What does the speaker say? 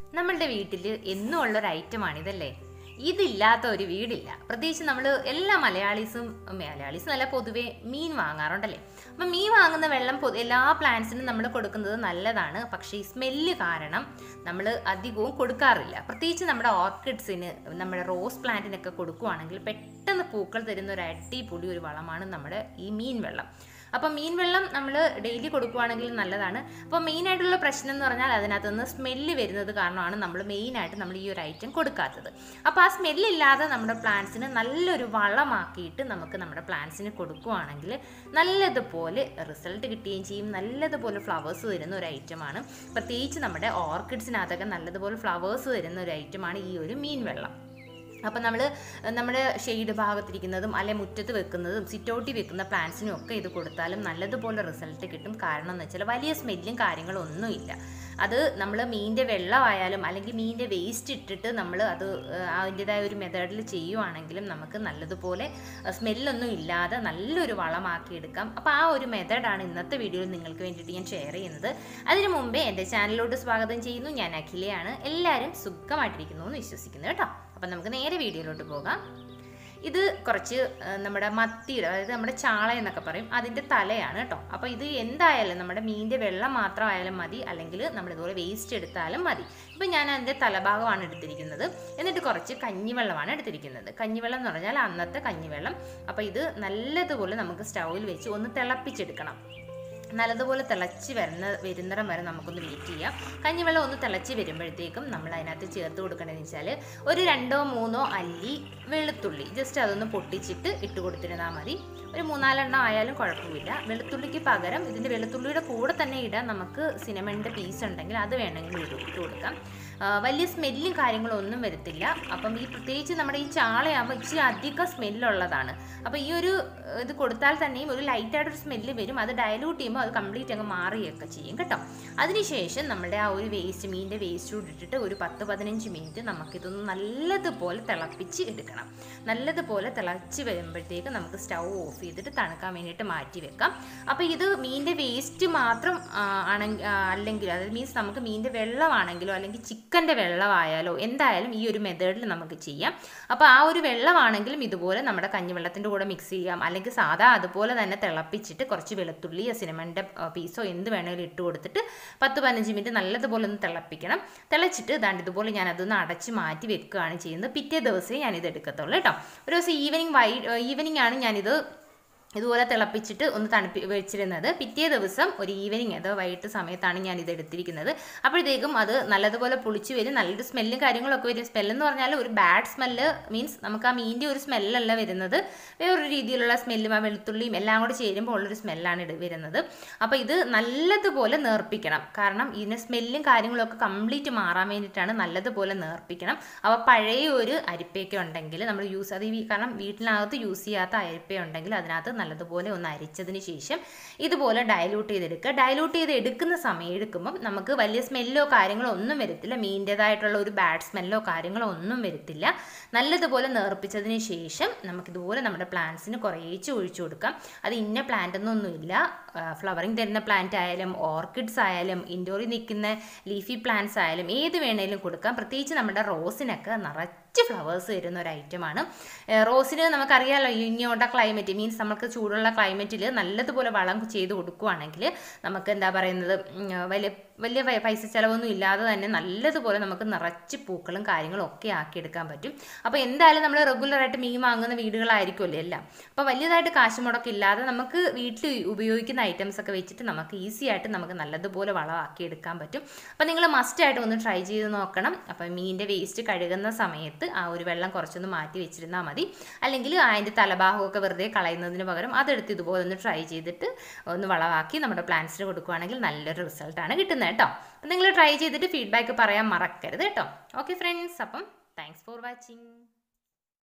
നമ്മളുടെ വീട്ടിൽ എന്നും ഉള്ളൊരു ഐറ്റമാണ് ഇതല്ലേ ഇതില്ലാത്ത ഒരു വീടില്ല പ്രത്യേകിച്ച് നമ്മൾ എല്ലാ മലയാളീസും മലയാളീസ് നല്ല പൊതുവേ മീൻ വാങ്ങാറുണ്ടല്ലേ അപ്പം മീൻ വാങ്ങുന്ന വെള്ളം പൊ- എല്ലാ പ്ലാന്റ്സിനും നമ്മൾ കൊടുക്കുന്നത് നല്ലതാണ് പക്ഷേ ഈ സ്മെല്ല് കാരണം നമ്മൾ അധികവും കൊടുക്കാറില്ല പ്രത്യേകിച്ച് നമ്മുടെ ഓർക്കിഡ്സിന് നമ്മുടെ റോസ് പ്ലാന്റിനൊക്കെ കൊടുക്കുവാണെങ്കിൽ പെട്ടെന്ന് പൂക്കൾ തരുന്ന ഒരു അടിപൊളി ഒരു വളമാണ് നമ്മുടെ ഈ മീൻ വെള്ളം അപ്പം മീൻ വെള്ളം നമ്മൾ ഡെയിലി കൊടുക്കുവാണെങ്കിൽ നല്ലതാണ് അപ്പോൾ മെയിനായിട്ടുള്ള പ്രശ്നം എന്ന് പറഞ്ഞാൽ അതിനകത്ത് നിന്ന് സ്മെല്ല് വരുന്നത് കാരണമാണ് നമ്മൾ മെയിനായിട്ട് നമ്മൾ ഈ ഒരു ഐറ്റം കൊടുക്കാത്തത് അപ്പോൾ ആ സ്മെല്ലില്ലാതെ നമ്മുടെ പ്ലാന്റ്സിന് നല്ലൊരു വളമാക്കിയിട്ട് നമുക്ക് നമ്മുടെ പ്ലാന്റ്സിന് കൊടുക്കുവാണെങ്കിൽ നല്ലതുപോലെ റിസൾട്ട് കിട്ടുകയും ചെയ്യും നല്ലതുപോലെ ഫ്ലവേഴ്സ് തരുന്ന ഒരു ഐറ്റമാണ് പ്രത്യേകിച്ച് നമ്മുടെ ഓർക്കിഡ്സിനകത്തൊക്കെ നല്ലതുപോലെ ഫ്ലവേഴ്സ് തരുന്ന ഒരു ഐറ്റമാണ് ഈ ഒരു മീൻ വെള്ളം അപ്പം നമ്മൾ നമ്മുടെ ഷെയ്ഡ് ഭാഗത്തിരിക്കുന്നതും അല്ലെ മുറ്റത്ത് വെക്കുന്നതും സിറ്റൗട്ടി വെക്കുന്ന പ്ലാന്റ്സിനും ഒക്കെ ഇത് കൊടുത്താലും നല്ലതുപോലെ റിസൾട്ട് കിട്ടും കാരണം എന്ന് വെച്ചാൽ വലിയ സ്മെല്ലും കാര്യങ്ങളും ഒന്നുമില്ല അത് നമ്മൾ മീനിൻ്റെ വെള്ളമായാലും അല്ലെങ്കിൽ മീനിൻ്റെ വേസ്റ്റ് ഇട്ടിട്ട് നമ്മൾ അത് ഏഹ്, അതിൻ്റെതായ ഒരു മെത്തേഡിൽ ചെയ്യുവാണെങ്കിലും നമുക്ക് നല്ലതുപോലെ സ്മെല്ലൊന്നും ഇല്ലാതെ നല്ലൊരു വളമാക്കി എടുക്കാം അപ്പോൾ ആ ഒരു മെത്തേഡാണ് ഇന്നത്തെ വീഡിയോയിൽ നിങ്ങൾക്ക് വേണ്ടിയിട്ട് ഞാൻ ഷെയർ ചെയ്യുന്നത് അതിനു മുമ്പേ എൻ്റെ ചാനലിലോട്ട് സ്വാഗതം ചെയ്യുന്നു ഞാൻ അഖിലയാണ് എല്ലാവരും സുഖമായിട്ടിരിക്കുന്നു എന്ന് വിശ്വസിക്കുന്നു കേട്ടോ അപ്പം നമുക്ക് നേരെ വീഡിയോയിലോട്ട് പോകാം ഇത് കുറച്ച് ആ, നമ്മുടെ മത്തിയുടെ അതായത് നമ്മുടെ ചാള എന്നൊക്കെ പറയും അതിൻ്റെ തലയാണ് കേട്ടോ അപ്പോൾ ഇത് എന്തായാലും നമ്മുടെ മീനിൻ്റെ വെള്ളം മാത്രമായാലും മതി അല്ലെങ്കിൽ നമ്മളിതുപോലെ വേസ്റ്റ് എടുത്താലും മതി ഇപ്പം ഞാൻ അതിൻ്റെ തലഭാഗമാണ് എടുത്തിരിക്കുന്നത് എന്നിട്ട് കുറച്ച് കഞ്ഞിവെള്ളമാണ് എടുത്തിരിക്കുന്നത് കഞ്ഞിവെള്ളം എന്ന് പറഞ്ഞാൽ അന്നത്തെ കഞ്ഞിവെള്ളം അപ്പോൾ ഇത് നല്ലതുപോലെ നമുക്ക് സ്റ്റൗവിൽ വെച്ച് ഒന്ന് തിളപ്പിച്ചെടുക്കണം നല്ലതുപോലെ തിളച്ച് വരുന്ന വരുന്നിടം വരെ നമുക്കൊന്ന് വെയിറ്റ് ചെയ്യാം കഞ്ഞിവെള്ളം ഒന്ന് തിളച്ച് വരുമ്പോഴത്തേക്കും നമ്മൾ അതിനകത്ത് ചേർത്ത് കൊടുക്കേണ്ടതെന്ന് വെച്ചാൽ ഒരു രണ്ടോ മൂന്നോ അല്ലി വെളുത്തുള്ളി ജസ്റ്റ് അതൊന്ന് പൊട്ടിച്ചിട്ട് ഇട്ട് കൊടുത്തിരുന്നാൽ മതി ഒരു മൂന്നാലെണ്ണം ആയാലും കുഴപ്പമില്ല വെളുത്തുള്ളിക്ക് പകരം ഇതിൻ്റെ വെളുത്തുള്ളിയുടെ കൂടെ തന്നെ ഇടാൻ നമുക്ക് സിനമണിൻ്റെ പീസ് ഉണ്ടെങ്കിൽ അത് വേണമെങ്കിൽ ഇട്ട് ഇട്ട് കൊടുക്കാം ആ, വലിയ സ്മെല്ലും കാര്യങ്ങളും ഒന്നും വരത്തില്ല അപ്പം ഈ പ്രത്യേകിച്ച് നമ്മുടെ ഈ ചാളയാകുമ്പോൾ ഇച്ചിരി അധികം സ്മെല്ലുള്ളതാണ് അപ്പോൾ ഈ ഒരു ഏഹ്, ഇത് കൊടുത്താൽ തന്നെയും ഒരു ലൈറ്റായിട്ടൊരു സ്മെല്ല് വരും അത് ഡയലൂട്ട് ചെയ്യുമ്പോൾ അത് കംപ്ലീറ്റ് അങ്ങ് മാറുകയൊക്കെ ചെയ്യും കേട്ടോ അതിനുശേഷം നമ്മുടെ ആ ഒരു വേസ്റ്റ് മീനിൻ്റെ വേസ്റ്റ് കൂടി ഇട്ടിട്ട് ഒരു പത്ത് പതിനഞ്ച് മിനിറ്റ് നമുക്കിതൊന്ന് നല്ലതുപോലെ തിളപ്പിച്ച് എടുക്കണം നല്ലതുപോലെ തിളച്ച് വരുമ്പോഴത്തേക്ക് നമുക്ക് സ്റ്റൗ ഓഫ് ചെയ്തിട്ട് തണുക്കാൻ വേണ്ടിയിട്ട് മാറ്റി വെക്കാം അപ്പോൾ ഇത് മീനിൻ്റെ വേസ്റ്റ് മാത്രം ആണെങ്കിൽ അല്ലെങ്കിൽ അതായത് മീൻസ് നമുക്ക് മീനിൻ്റെ വെള്ളമാണെങ്കിലോ അല്ലെങ്കിൽ ചിക്കൻ്റെ വെള്ളമായാലോ എന്തായാലും ഈ ഒരു മെത്തേഡിൽ നമുക്ക് ചെയ്യാം അപ്പോൾ ആ ഒരു വെള്ളമാണെങ്കിലും ഇതുപോലെ നമ്മുടെ കഞ്ഞിവെള്ളത്തിൻ്റെ കൂടെ മിക്സ് ചെയ്യാം അല്ലെങ്കിൽ സാധാ അതുപോലെ തന്നെ തിളപ്പിച്ചിട്ട് കുറച്ച് വെളുത്തുള്ളി സിനിമൻ്റെ പീസോ എന്ത് വേണമെങ്കിലും ഇട്ട് കൊടുത്തിട്ട് പത്ത് പതിനഞ്ച് മിനിറ്റ് നല്ലതുപോലെ ഒന്ന് തിളപ്പിക്കണം തിളച്ചിട്ട് ദാണ്ട് ഇതുപോലെ ഞാൻ അതൊന്ന് അടച്ച് മാറ്റി വെക്കുകയാണ് ചെയ്യുന്നത് പിറ്റേ ദിവസമേ ഞാനിത് എടുക്കത്തുള്ളൂ കേട്ടോ ഒരു ദിവസം ഈവനിങ് വൈ ഈവനിങ് ആണ് ഞാനിത് ഇതുപോലെ തിളപ്പിച്ചിട്ട് ഒന്ന് തണുപ്പി വെച്ചിരുന്നത് പിറ്റേ ദിവസം ഒരു ഈവനിങ് അത് വൈകിട്ട് സമയത്താണ് ഞാൻ ഇത് എടുത്തിരിക്കുന്നത് അപ്പോഴത്തേക്കും അത് നല്ലതുപോലെ പുളിച്ച് വരും നല്ലൊരു സ്മെല്ലും കാര്യങ്ങളൊക്കെ വരും സ്മെല്ലെന്ന് പറഞ്ഞാൽ ഒരു ബാഡ് സ്മെല്ല് മീൻസ് നമുക്ക് ആ മീനിൻ്റെ ഒരു സ്മെല്ലല്ല വരുന്നത് വേറൊരു രീതിയിലുള്ള സ്മെല്ലും ആ വെളുത്തുള്ളിയും എല്ലാം കൂടെ ചേരുമ്പോൾ ഉള്ളൊരു സ്മെല്ലാണ് ഇത് വരുന്നത് അപ്പോൾ ഇത് നല്ലതുപോലെ നേർപ്പിക്കണം കാരണം ഇതിന് സ്മെല്ലും കാര്യങ്ങളൊക്കെ കംപ്ലീറ്റ് മാറാൻ വേണ്ടിയിട്ടാണ് നല്ലതുപോലെ നേർപ്പിക്കണം അപ്പോൾ പഴയ ഒരു അരിപ്പയൊക്കെ ഉണ്ടെങ്കിൽ നമ്മൾ യൂസ് അത് ഈ കാരണം വീട്ടിനകത്ത് യൂസ് ചെയ്യാത്ത അരിപ്പ ഉണ്ടെങ്കിൽ അതിനകത്ത് നല്ലതുപോലെ ഒന്ന് അരിച്ചതിന് ശേഷം ഇതുപോലെ ഡയലൂട്ട് ചെയ്തെടുക്കുക ഡയലൂട്ട് ചെയ്ത് എടുക്കുന്ന സമയം എടുക്കുമ്പം നമുക്ക് വലിയ സ്മെല്ലോ കാര്യങ്ങളോ ഒന്നും വരത്തില്ല മീനിൻ്റെതായിട്ടുള്ള ഒരു ബാഡ് സ്മെല്ലോ കാര്യങ്ങളോ ഒന്നും വരത്തില്ല നല്ലതുപോലെ നേർപ്പിച്ചതിന് ശേഷം നമുക്കിതുപോലെ നമ്മുടെ പ്ലാന്റ്സിന് കുറേച്ച് ഒഴിച്ചു കൊടുക്കാം അത് ഇന്ന പ്ലാന്റ് എന്നൊന്നുമില്ല ഫ്ലവറിങ് തരുന്ന പ്ലാന്റ് ആയാലും ഓർക്കിഡ്സ് ആയാലും ഇൻഡോറിൽ നിൽക്കുന്ന ലീഫി പ്ലാന്റ്സ് ആയാലും ഏത് വേണേലും കൊടുക്കാം പ്രത്യേകിച്ച് നമ്മുടെ റോസിനൊക്കെ നിറച്ച് ഫ്ലവേഴ്സ് വരുന്ന ഒരു ഐറ്റമാണ് റോസിന് നമുക്കറിയാമല്ലോ ഇങ്ങോട്ട ക്ലൈമറ്റ് മീൻസ് നമുക്ക് ചൂടുള്ള ക്ലൈമറ്റിൽ നല്ലതുപോലെ വളം ചെയ്ത് കൊടുക്കുവാണെങ്കിൽ നമുക്ക് എന്താ പറയുന്നത് ഉം, വലിയ വലിയ പൈ- പൈസ ചിലവൊന്നും ഇല്ലാതെ തന്നെ നല്ലതുപോലെ നമുക്ക് നിറച്ച് പൂക്കളും കാര്യങ്ങളും ഒക്കെ ആക്കിയെടുക്കാൻ പറ്റും അപ്പോൾ എന്തായാലും നമ്മൾ റെഗുലറായിട്ട് മീൻ വാങ്ങുന്ന വീടുകളായിരിക്കുമല്ലോ എല്ലാം അപ്പോൾ വലിയതായിട്ട് കാശ് മുടക്കില്ലാതെ നമുക്ക് വീട്ടിൽ ഉപയോഗിക്കുന്ന ഐറ്റംസ് ഒക്കെ വെച്ചിട്ട് നമുക്ക് ഈസി ആയിട്ട് നമുക്ക് നല്ലതുപോലെ വളമാക്കി എടുക്കാൻ പറ്റും അപ്പോൾ നിങ്ങൾ മസ്റ്റായിട്ട് ഒന്ന് ട്രൈ ചെയ്ത് നോക്കണം അപ്പോൾ മീനിൻ്റെ വേസ്റ്റ് കഴുകുന്ന സമയത്ത് ആ ഒരു വെള്ളം കുറച്ചൊന്ന് മാറ്റി വെച്ചിരുന്നാൽ മതി അല്ലെങ്കിൽ അതിൻ്റെ തലഭാഗമൊക്കെ വെറുതെ കളയുന്നതിന് പകരം അതെടുത്ത് ഇതുപോലെ ഒന്ന് ട്രൈ ചെയ്തിട്ട് ഒന്ന് വളമാക്കി നമ്മുടെ പ്ലാന്റ്സിന് കൊടുക്കുകയാണെങ്കിൽ നല്ലൊരു റിസൾട്ടാണ് കിട്ടുന്നത് കേട്ടോ അപ്പോൾ നിങ്ങൾ ട്രൈ ചെയ്തിട്ട് ഫീഡ്ബാക്ക് പറയാൻ മറക്കരുത് കേട്ടോ ഓക്കെ ഫ്രണ്ട്സ് അപ്പം താങ്ക്സ് ഫോർ വാച്ചിങ്